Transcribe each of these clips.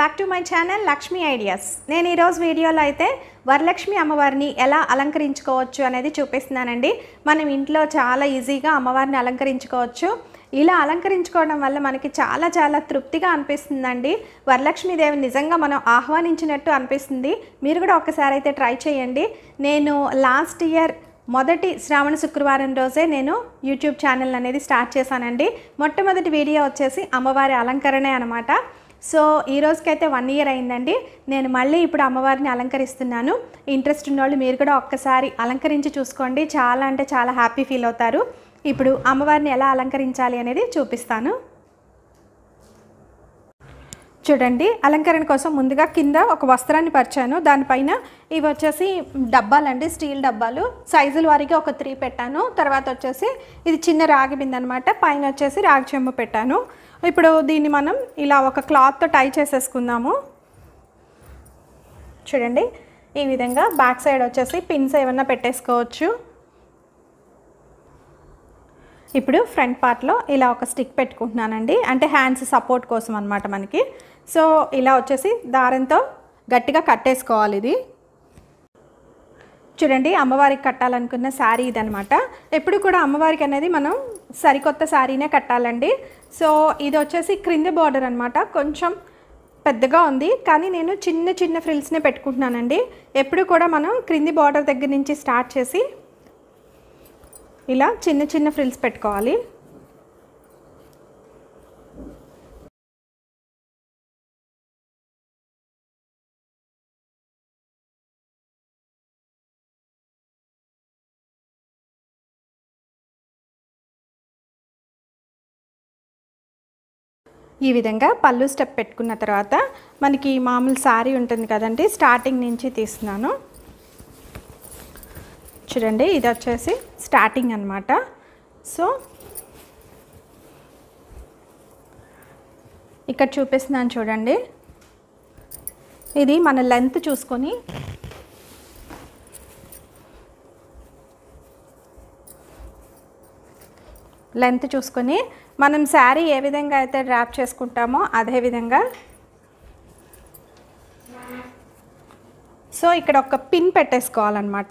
back to my channel Lakshmi ideas నేను ఈరోజు వీడియోలో అయితే వరలక్ష్మి అమ్మవారిని ఎలా అలంకరించుకోవచ్చు అనేది చూపిస్తున్నానండి మనం ఇంట్లో చాలా ఈజీగా అమ్మవారిని అలంకరించుకోవచ్చు ఇలా అలంకరించుకోవడం వల్ల మనకి చాలా చాలా తృప్తిగా అనిపిస్తుందండి వరలక్ష్మీదేవి నిజంగా మనం ఆహ్వానించినట్టు అనిపిస్తుంది మీరు కూడా ఒకసారి అయితే ట్రై చేయండి నేను లాస్ట్ ఇయర్ మొదటి శ్రావణ శుక్రవారం రోజే నేను యూట్యూబ్ ఛానల్ అనేది స్టార్ట్ చేశానండి మొట్టమొదటి వీడియో వచ్చేసి అమ్మవారి అలంకరణే అనమాట సో ఈ రోజుకైతే వన్ ఇయర్ అయిందండి నేను మళ్ళీ ఇప్పుడు అమ్మవారిని అలంకరిస్తున్నాను ఇంట్రెస్ట్ ఉన్నోళ్ళు మీరు కూడా ఒక్కసారి అలంకరించి చూసుకోండి చాలా అంటే చాలా హ్యాపీ ఫీల్ అవుతారు ఇప్పుడు అమ్మవారిని ఎలా అలంకరించాలి అనేది చూపిస్తాను చూడండి అలంకరణ కోసం ముందుగా కింద ఒక వస్త్రాన్ని పరిచాను దానిపైన ఇవి వచ్చేసి డబ్బాలండి స్టీల్ డబ్బాలు సైజుల వారికి ఒక త్రీ పెట్టాను తర్వాత వచ్చేసి ఇది చిన్న రాగి బిందె అనమాట పైన వచ్చేసి రాగి చెంబు పెట్టాను ఇప్పుడు దీన్ని మనం ఇలా ఒక క్లాత్తో టై చేసేసుకుందాము చూడండి ఈ విధంగా బ్యాక్ సైడ్ వచ్చేసి పిన్స్ ఏమన్నా పెట్టేసుకోవచ్చు ఇప్పుడు ఫ్రంట్ పార్ట్లో ఇలా ఒక స్టిక్ పెట్టుకుంటున్నానండి అంటే హ్యాండ్స్ సపోర్ట్ కోసం అనమాట మనకి సో ఇలా వచ్చేసి దారంతో గట్టిగా కట్టేసుకోవాలి ఇది చూడండి అమ్మవారికి కట్టాలనుకున్న శారీ ఇదనమాట ఎప్పుడు కూడా అమ్మవారికి అనేది మనం సరికొత్త శారీనే కట్టాలండి సో ఇది వచ్చేసి క్రింద బార్డర్ అనమాట కొంచెం పెద్దగా ఉంది కానీ నేను చిన్న చిన్న ఫ్రిల్స్నే పెట్టుకుంటున్నానండి ఎప్పుడు కూడా మనం క్రింది బార్డర్ దగ్గర నుంచి స్టార్ట్ చేసి ఇలా చిన్న చిన్న ఫ్రిల్స్ పెట్టుకోవాలి ఈ విధంగా పళ్ళు స్టెప్ పెట్టుకున్న తర్వాత మనకి మామూలు శారీ ఉంటుంది కదండి స్టార్టింగ్ నుంచి తీస్తున్నాను చూడండి ఇది వచ్చేసి స్టార్టింగ్ అనమాట సో ఇక్కడ చూపిస్తున్నాను చూడండి ఇది మన లెంత్ చూసుకొని లెంత్ చూసుకొని మనం శారీ ఏ విధంగా అయితే డ్రాప్ చేసుకుంటామో అదే విధంగా సో ఇక్కడ ఒక పిన్ పెట్టేసుకోవాలన్నమాట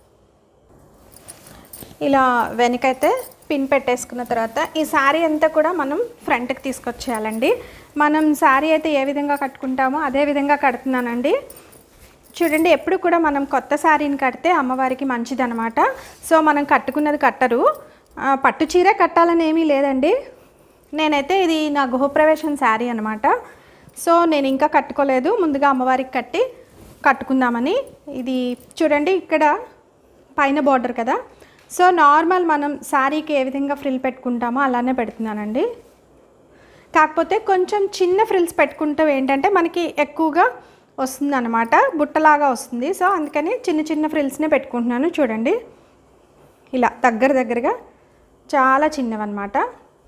ఇలా వెనకైతే పిన్ పెట్టేసుకున్న తర్వాత ఈ శారీ అంతా కూడా మనం ఫ్రంట్కి తీసుకొచ్చేయాలండి మనం శారీ అయితే ఏ విధంగా కట్టుకుంటామో అదే విధంగా కడుతున్నానండి చూడండి ఎప్పుడు కూడా మనం కొత్త శారీని కడితే అమ్మవారికి మంచిదనమాట సో మనం కట్టుకున్నది కట్టరు ఆ, పట్టు చీర కట్టాలని ఏమీ లేదండి నేనైతే ఇది నా గృహప్రవేశం శారీ అనమాట సో నేను ఇంకా కట్టుకోలేదు ముందుగా అమ్మవారికి కట్టి కట్టుకుందామని ఇది చూడండి ఇక్కడ పైన బార్డర్ కదా సో నార్మల్ మనం శారీకి ఏ విధంగా ఫ్రిల్ పెట్టుకుంటామో అలానే పెడుతున్నానండి కాకపోతే కొంచెం చిన్న ఫ్రిల్స్ పెట్టుకుంటే ఏంటంటే మనకి ఎక్కువగా వస్తుంది అనమాట బుట్టలాగా వస్తుంది సో అందుకని చిన్న చిన్న ఫ్రిల్స్నే పెట్టుకుంటున్నాను చూడండి ఇలా దగ్గర దగ్గరగా చాలా చిన్నవన్నమాట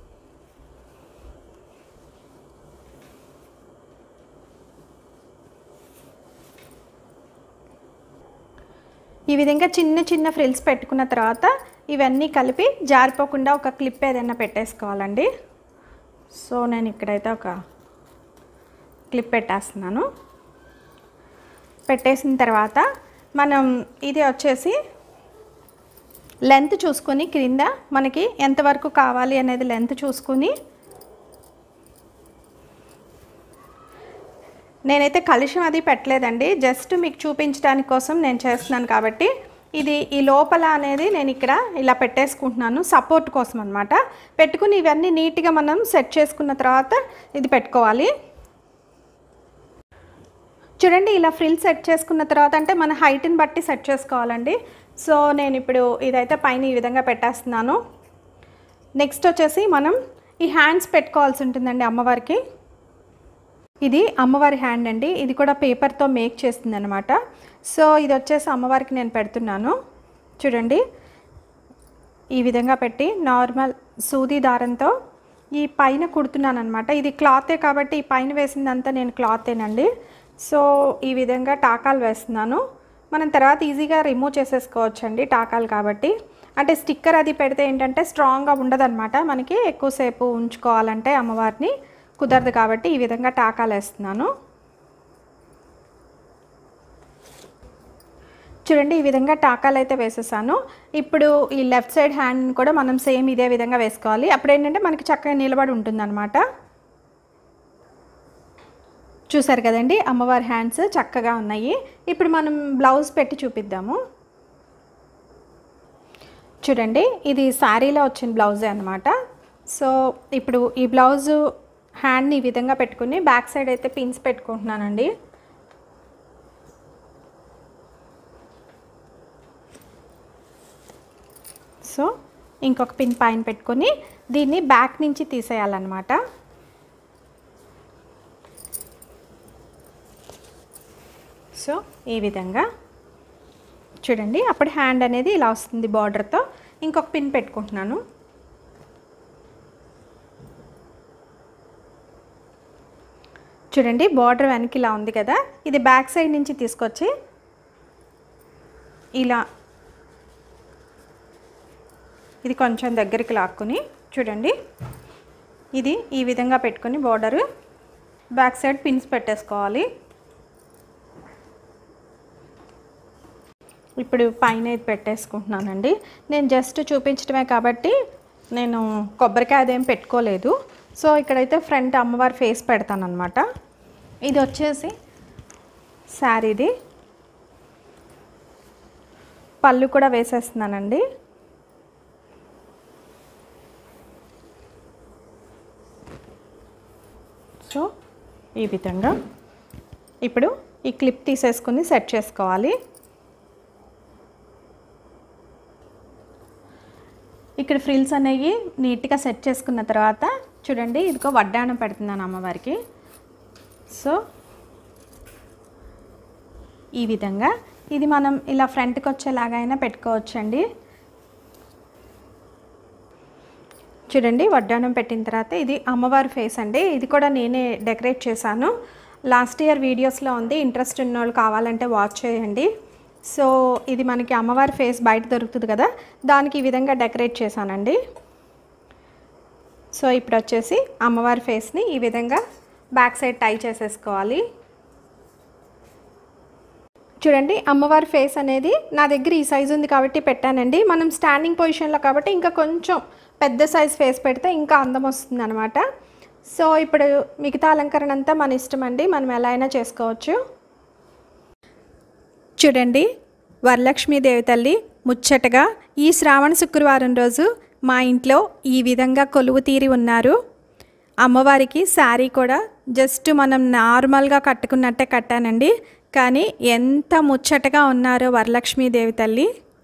ఈ విధంగా చిన్న చిన్న ఫ్రిల్స్ పెట్టుకున్న తర్వాత ఇవన్నీ కలిపి జారిపోకుండా ఒక క్లిప్ ఏదైనా పెట్టేసుకోవాలండి సో నేను ఇక్కడైతే ఒక క్లిప్ పెట్టేస్తున్నాను పెట్టేసిన తర్వాత మనం ఇది వచ్చేసి లెంత్ చూసుకొని క్రింద మనకి ఎంతవరకు కావాలి అనేది లెంత్ చూసుకొని నేనైతే కలుషం అది పెట్టలేదండి జస్ట్ మీకు చూపించడానికి కోసం నేను చేస్తున్నాను కాబట్టి ఇది ఈ లోపల అనేది నేను ఇక్కడ ఇలా పెట్టేసుకుంటున్నాను సపోర్ట్ కోసం అనమాట పెట్టుకుని ఇవన్నీ నీట్గా మనం సెట్ చేసుకున్న తర్వాత ఇది పెట్టుకోవాలి చూడండి ఇలా ఫ్రిల్ సెట్ చేసుకున్న తర్వాత అంటే మన హైట్ని బట్టి సెట్ చేసుకోవాలండి సో నేను ఇప్పుడు ఇదైతే పైన ఈ విధంగా పెట్టేస్తున్నాను నెక్స్ట్ వచ్చేసి మనం ఈ హ్యాండ్స్ పెట్టుకోవాల్సి ఉంటుందండి అమ్మవారికి ఇది అమ్మవారి హ్యాండ్ అండి ఇది కూడా పేపర్తో మేక్ చేస్తుంది అనమాట సో ఇది వచ్చేసి అమ్మవారికి నేను పెడుతున్నాను చూడండి ఈ విధంగా పెట్టి నార్మల్ సూది దారంతో ఈ పైన కుడుతున్నాను అనమాట ఇది క్లాతే కాబట్టి ఈ పైన వేసిందంతా నేను క్లాతేనండి సో ఈ విధంగా టాకాలు వేస్తున్నాను మనం తర్వాత ఈజీగా రిమూవ్ చేసేసుకోవచ్చండి టాకాలు కాబట్టి అంటే స్టిక్కర్ అది పెడితే ఏంటంటే స్ట్రాంగ్గా ఉండదన్నమాట మనకి ఎక్కువసేపు ఉంచుకోవాలంటే అమ్మవారిని కుదరదు కాబట్టి ఈ విధంగా టాకాలు వేస్తున్నాను చూడండి ఈ విధంగా టాకాలు అయితే వేసేసాను ఇప్పుడు ఈ లెఫ్ట్ సైడ్ హ్యాండ్ కూడా మనం సేమ్ ఇదే విధంగా వేసుకోవాలి అప్పుడు ఏంటంటే మనకి చక్కగా నిలబడి ఉంటుందన్నమాట చూసారు కదండి అమ్మవారి హ్యాండ్స్ చక్కగా ఉన్నాయి ఇప్పుడు మనం బ్లౌజ్ పెట్టి చూపిద్దాము చూడండి ఇది శారీలో వచ్చిన బ్లౌజే అనమాట సో ఇప్పుడు ఈ బ్లౌజు హ్యాండ్ని ఈ విధంగా పెట్టుకుని బ్యాక్ సైడ్ అయితే పిన్స్ పెట్టుకుంటున్నానండి సో ఇంకొక పిన్ పైన పెట్టుకొని దీన్ని బ్యాక్ నుంచి తీసేయాలన్నమాట సో ఈ విధంగా చూడండి అప్పుడు హ్యాండ్ అనేది ఇలా వస్తుంది బార్డర్తో ఇంకొక పిన్ పెట్టుకుంటున్నాను చూడండి బార్డర్ వెనక్కి ఇలా ఉంది కదా ఇది బ్యాక్ సైడ్ నుంచి తీసుకొచ్చి ఇలా ఇది కొంచెం దగ్గరికి లాక్కుని చూడండి ఇది ఈ విధంగా పెట్టుకొని బార్డరు బ్యాక్ సైడ్ పిన్స్ పెట్టేసుకోవాలి ఇప్పుడు పైన ఇది పెట్టేసుకుంటున్నానండి నేను జస్ట్ చూపించడమే కాబట్టి నేను కొబ్బరికాయ అదేం పెట్టుకోలేదు సో ఇక్కడైతే ఫ్రంట్ అమ్మవారి ఫేస్ పెడతానమాట ఇది వచ్చేసి శారీది పళ్ళు కూడా వేసేస్తున్నానండి సో ఈ విధంగా ఇప్పుడు ఈ క్లిప్ తీసేసుకుని సెట్ చేసుకోవాలి ఇక్కడ ఫ్రిల్స్ అనేవి నీట్గా సెట్ చేసుకున్న తర్వాత చూడండి ఇదిగో వడ్డాణం పెడుతున్నాను అమ్మవారికి సో ఈ విధంగా ఇది మనం ఇలా ఫ్రంట్కి వచ్చేలాగైనా పెట్టుకోవచ్చండి చూడండి వడ్డానం పెట్టిన తర్వాత ఇది అమ్మవారి ఫేస్ అండి ఇది కూడా నేనే డెకరేట్ చేశాను లాస్ట్ ఇయర్ వీడియోస్లో ఉంది ఇంట్రెస్ట్ ఉన్న వాళ్ళు కావాలంటే వాచ్ చేయండి సో ఇది మనకి అమ్మవారి ఫేస్ బయట దొరుకుతుంది కదా దానికి ఈ విధంగా డెకరేట్ చేశానండి సో ఇప్పుడు వచ్చేసి అమ్మవారి ఫేస్ని ఈ విధంగా బ్యాక్ సైడ్ టై చేసేసుకోవాలి చూడండి అమ్మవారి ఫేస్ అనేది నా దగ్గర ఈ సైజు ఉంది కాబట్టి పెట్టానండి మనం స్టాండింగ్ పొజిషన్లో కాబట్టి ఇంకా కొంచెం పెద్ద సైజ్ ఫేస్ పెడితే ఇంకా అందం వస్తుంది అనమాట సో ఇప్పుడు మిగతా అలంకరణ అంతా మన ఇష్టం అండి మనం ఎలా అయినా చేసుకోవచ్చు చూడండి వరలక్ష్మీదేవి తల్లి ముచ్చటగా ఈ శ్రావణ శుక్రవారం రోజు మా ఇంట్లో ఈ విధంగా కొలువు తీరి ఉన్నారు అమ్మవారికి శారీ కూడా జస్ట్ మనం నార్మల్గా కట్టుకున్నట్టే కట్టానండి కానీ ఎంత ముచ్చటగా ఉన్నారో వరలక్ష్మీదేవి తల్లి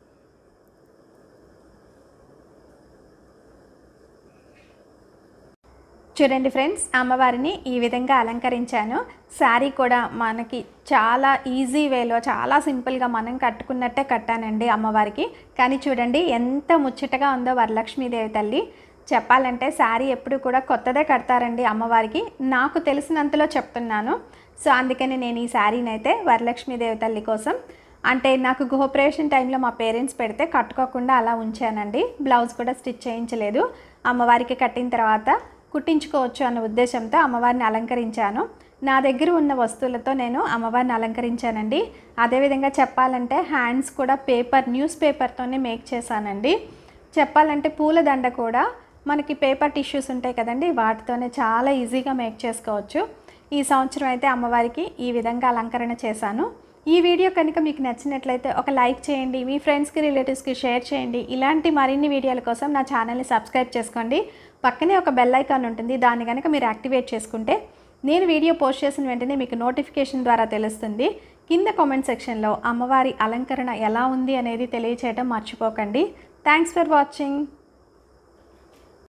చూడండి ఫ్రెండ్స్ అమ్మవారిని ఈ విధంగా అలంకరించాను శారీ కూడా మనకి చాలా ఈజీ వేలో చాలా సింపుల్గా మనం కట్టుకున్నట్టే కట్టానండి అమ్మవారికి కానీ చూడండి ఎంత ముచ్చటగా ఉందో వరలక్ష్మీదేవి తల్లి చెప్పాలంటే శారీ ఎప్పుడు కూడా కొత్తదే కడతారండి అమ్మవారికి నాకు తెలిసినంతలో చెప్తున్నాను సో అందుకని నేను ఈ శారీని అయితే వరలక్ష్మీదేవి తల్లి కోసం అంటే నాకు గృహప్రవేశం టైంలో మా పేరెంట్స్ పెడితే కట్టుకోకుండా అలా ఉంచానండి బ్లౌజ్ కూడా స్టిచ్ చేయించలేదు అమ్మవారికి కట్టిన తర్వాత కుట్టించుకోవచ్చు అన్న ఉద్దేశంతో అమ్మవారిని అలంకరించాను నా దగ్గర ఉన్న వస్తువులతో నేను అమ్మవారిని అలంకరించానండి అదేవిధంగా చెప్పాలంటే హ్యాండ్స్ కూడా పేపర్ న్యూస్ పేపర్తోనే మేక్ చేశానండి చెప్పాలంటే పూలదండ కూడా మనకి పేపర్ టిష్యూస్ ఉంటాయి కదండి వాటితోనే చాలా ఈజీగా మేక్ చేసుకోవచ్చు ఈ సంవత్సరం అయితే అమ్మవారికి ఈ విధంగా అలంకరణ చేశాను ఈ వీడియో కనుక మీకు నచ్చినట్లయితే ఒక లైక్ చేయండి మీ ఫ్రెండ్స్కి రిలేటివ్స్కి షేర్ చేయండి ఇలాంటి మరిన్ని వీడియోల కోసం నా ఛానల్ని సబ్స్క్రైబ్ చేసుకోండి పక్కనే ఒక బెల్ ఐకాన్ ఉంటుంది దాన్ని కనుక మీరు యాక్టివేట్ చేసుకుంటే నేను వీడియో పోస్ట్ చేసిన వెంటనే మీకు నోటిఫికేషన్ ద్వారా తెలుస్తుంది కింద కామెంట్ సెక్షన్లో అమ్మవారి అలంకరణ ఎలా ఉంది అనేది తెలియచేయడం మర్చిపోకండి థ్యాంక్స్ ఫర్ వాచింగ్